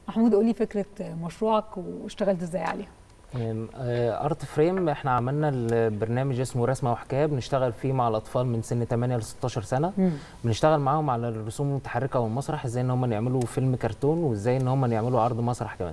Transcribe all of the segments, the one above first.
محمود قولي فكره مشروعك واشتغلت ازاي عليها ارت فريم احنا عملنا البرنامج اسمه رسمه وحكايه بنشتغل فيه مع الاطفال من سن 8 ل 16 سنه مم. بنشتغل معاهم على الرسوم المتحركه والمسرح ازاي ان هم يعملوا فيلم كرتون وازاي ان هم يعملوا عرض مسرح كمان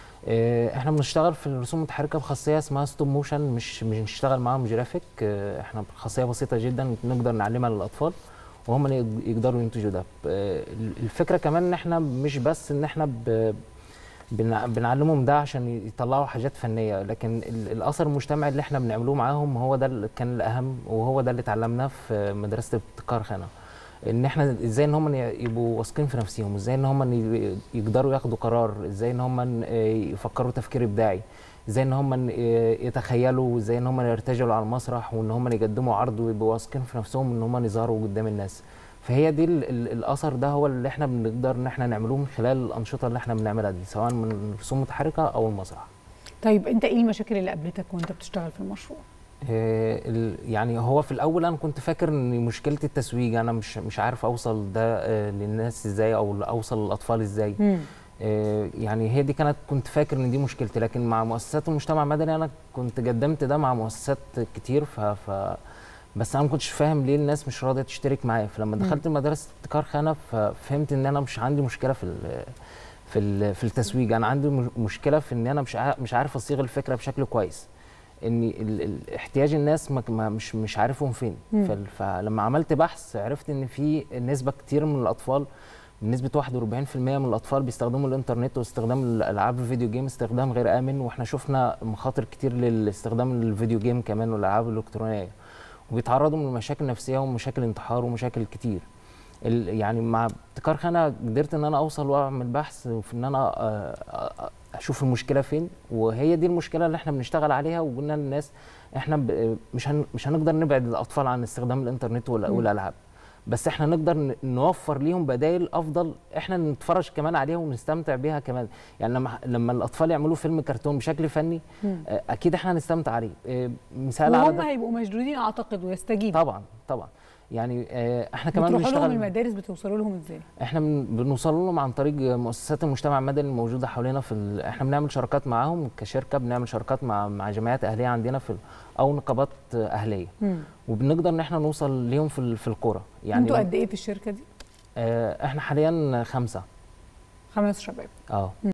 آه، احنا بنشتغل في الرسوم المتحركه بخاصيه اسمها ستوب موشن مش مش بنشتغل معاهم جرافيك آه، احنا خاصيه بسيطه جدا نقدر نعلمها للاطفال وهم يق- يقدروا ينتجوا ده آه، الفكره كمان ان احنا مش بس ان احنا ب بنع- بنعلمهم ده عشان يطلعوا حاجات فنيه لكن ال- الاثر المجتمعي اللي احنا بنعملوه معاهم هو ده اللي كان الاهم وهو ده اللي اتعلمناه في مدرسه ابتكار خانه ان احنا ازاي ان هم يبقوا واثقين في نفسهم ازاي ان هم ي- يقدروا ياخدوا قرار ازاي ان هم يفكروا تفكير ابداعي ازاي ان هم يتخيلوا ازاي ان هم يرتجلوا على المسرح وان هم يقدموا عرض ويبقوا واثقين في نفسهم ان هم يظهروا قدام الناس فهي دي ال ال الاثر ده هو اللي احنا بنقدر ان احنا نعملوه من خلال الانشطه اللي احنا بنعملها دي سواء من رسوم متحركه او المسرح طيب انت ايه المشاكل اللي قابلتك وانت بتشتغل في المشروع آه، ال- يعني هو في الاول انا كنت فاكر ان مشكله التسويق انا مش مش عارف اوصل ده آه، للناس ازاي او اوصل للاطفال ازاي مم. آه، يعني هي دي كانت كنت فاكر ان دي مشكلتي لكن مع مؤسسات المجتمع المدني انا كنت قدمت ده مع مؤسسات كتير ف, ف بس انا ما كنتش فاهم ليه الناس مش راضيه تشترك معايا فلما دخلت مدرسه ابتكار خانه ففهمت ان انا مش عندي مشكله في ال في ال في التسويق انا عندي مش- مشكله في ان انا مش عا- مش عارف اصيغ الفكره بشكل كويس ان ال- ال- احتياج الناس ما ما- مش مش عارفهم فين مم. فال- فلما عملت بحث عرفت ان في نسبه كتير من الاطفال بنسبه 41% من الاطفال بيستخدموا الانترنت واستخدام الالعاب الفيديو جيم استخدام غير امن واحنا شفنا مخاطر كتير لاستخدام الفيديو جيم كمان والالعاب الالكترونيه وبيتعرضوا لمشاكل نفسيه ومشاكل انتحار ومشاكل كتير ال- يعني مع ابتكار خانه قدرت ان انا اوصل واعمل بحث في ان انا آه، آه، اشوف المشكله فين وهي دي المشكله اللي احنا بنشتغل عليها وقلنا للناس احنا ب- مش هن مش هنقدر نبعد الاطفال عن استخدام الانترنت وال- مم. والالعاب بس احنا نقدر ن- نوفر ليهم بدائل افضل احنا نتفرج كمان عليها ونستمتع بيها كمان يعني لما لما الاطفال يعملوا فيلم كرتون بشكل فني مم. آه، اكيد احنا هنستمتع عليه آه، مثال على وهم ده هيبقوا مشدودين اعتقد ويستجيبوا طبعا طبعا يعني آه، احنا كمان بتروحوا لهم بنشتغل المدارس بتوصلوا لهم ازاي احنا بن- بنوصل لهم عن طريق مؤسسات المجتمع المدني الموجوده حوالينا في ال... احنا بنعمل شراكات معاهم كشركه بنعمل شراكات مع مع جمعيات اهليه عندنا في ال... او نقابات اهليه مم. وبنقدر ان احنا نوصل ليهم في ال... في القرى يعني انتوا يعني قد ايه في الشركه دي آه، احنا حاليا خمسه خمس شباب اه